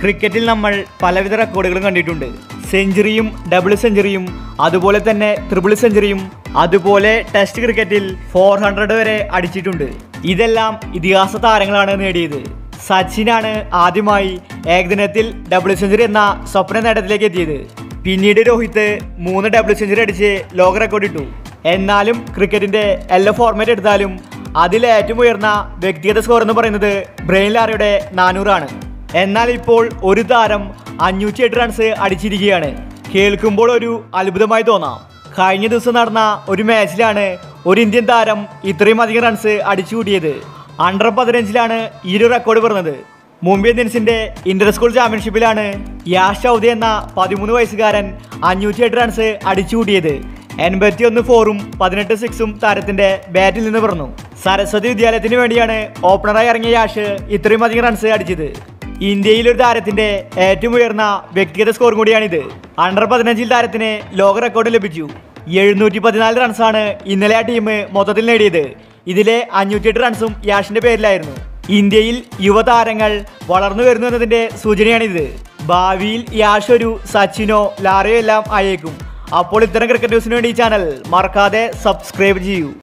ക്രിക്കറ്റിൽ നമ്മൾ പലവിധ റെക്കോർഡുകളും കണ്ടിട്ടുണ്ട് സെഞ്ചുറിയും ഡബിൾ സെഞ്ചുറിയും അതുപോലെ തന്നെ ട്രിപ്പിൾ സെഞ്ചുറിയും അതുപോലെ ടെസ്റ്റ് ക്രിക്കറ്റിൽ ഫോർ ഹൺഡ്രഡ് വരെ അടിച്ചിട്ടുണ്ട് ഇതെല്ലാം ഇതിഹാസ താരങ്ങളാണ് നേടിയത് സച്ചിനാണ് ആദ്യമായി ഏകദിനത്തിൽ ഡബിൾ സെഞ്ചുറി എന്ന സ്വപ്ന നേട്ടത്തിലേക്ക് എത്തിയത് പിന്നീട് രോഹിത് മൂന്ന് ഡബിൾ സെഞ്ചുറി അടിച്ച് ലോക റെക്കോർഡ് ഇട്ടു എന്നാലും ക്രിക്കറ്റിന്റെ എല്ലാ ഫോർമാറ്റ് എടുത്താലും അതിൽ ഏറ്റവും ഉയർന്ന വ്യക്തിഗത സ്കോർ എന്ന് പറയുന്നത് ബ്രെയിൻ ലാറയുടെ നാനൂറാണ് എന്നാൽ ഇപ്പോൾ ഒരു താരം അഞ്ഞൂറ്റി എട്ട് റൺസ് അടിച്ചിരിക്കുകയാണ് കേൾക്കുമ്പോൾ ഒരു അത്ഭുതമായി തോന്നാം കഴിഞ്ഞ ദിവസം നടന്ന ഒരു മാച്ചിലാണ് ഒരു ഇന്ത്യൻ താരം ഇത്രയും അധികം റൺസ് അടിച്ചു കൂട്ടിയത് അണ്ടർ പതിനഞ്ചിലാണ് ഈ ഒരു റെക്കോർഡ് പറഞ്ഞത് മുംബൈ ഇന്ത്യൻസിന്റെ ഇന്റർ സ്കൂൾ ചാമ്പ്യൻഷിപ്പിലാണ് യാഷ് ചൗധരി എന്ന പതിമൂന്ന് വയസ്സുകാരൻ അഞ്ഞൂറ്റി എട്ട് റൺസ് അടിച്ചു കൂട്ടിയത് എൺപത്തി ഒന്ന് ഫോറും പതിനെട്ട് സിക്സും താരത്തിന്റെ ബാറ്റിൽ നിന്ന് പറഞ്ഞു സരസ്വതി വിദ്യാലയത്തിന് വേണ്ടിയാണ് ഓപ്പണറായി ഇറങ്ങിയ യാഷ് ഇത്രയും അധികം റൺസ് അടിച്ചത് ഇന്ത്യയിൽ ഒരു താരത്തിന്റെ ഏറ്റവും ഉയർന്ന വ്യക്തിഗത സ്കോർ കൂടിയാണിത് അണ്ടർ പതിനഞ്ചിൽ താരത്തിന് ലോക റെക്കോർഡ് ലഭിച്ചു എഴുന്നൂറ്റി പതിനാല് റൺസാണ് ഇന്നലെ ആ ടീം മൊത്തത്തിൽ നേടിയത് ഇതിലെ അഞ്ഞൂറ്റിയെട്ട് റൺസും യാഷിന്റെ പേരിലായിരുന്നു ഇന്ത്യയിൽ യുവതാരങ്ങൾ വളർന്നു വരുന്നു എന്നതിന്റെ സൂചനയാണിത് ഭാവിയിൽ യാഷ് ഒരു സച്ചിനോ ലാറയോ എല്ലാം ആയേക്കും അപ്പോൾ ഇത്തരം ക്രിക്കറ്റ് ന്യൂസിന് വേണ്ടി ഈ ചാനൽ മറക്കാതെ സബ്സ്ക്രൈബ് ചെയ്യൂ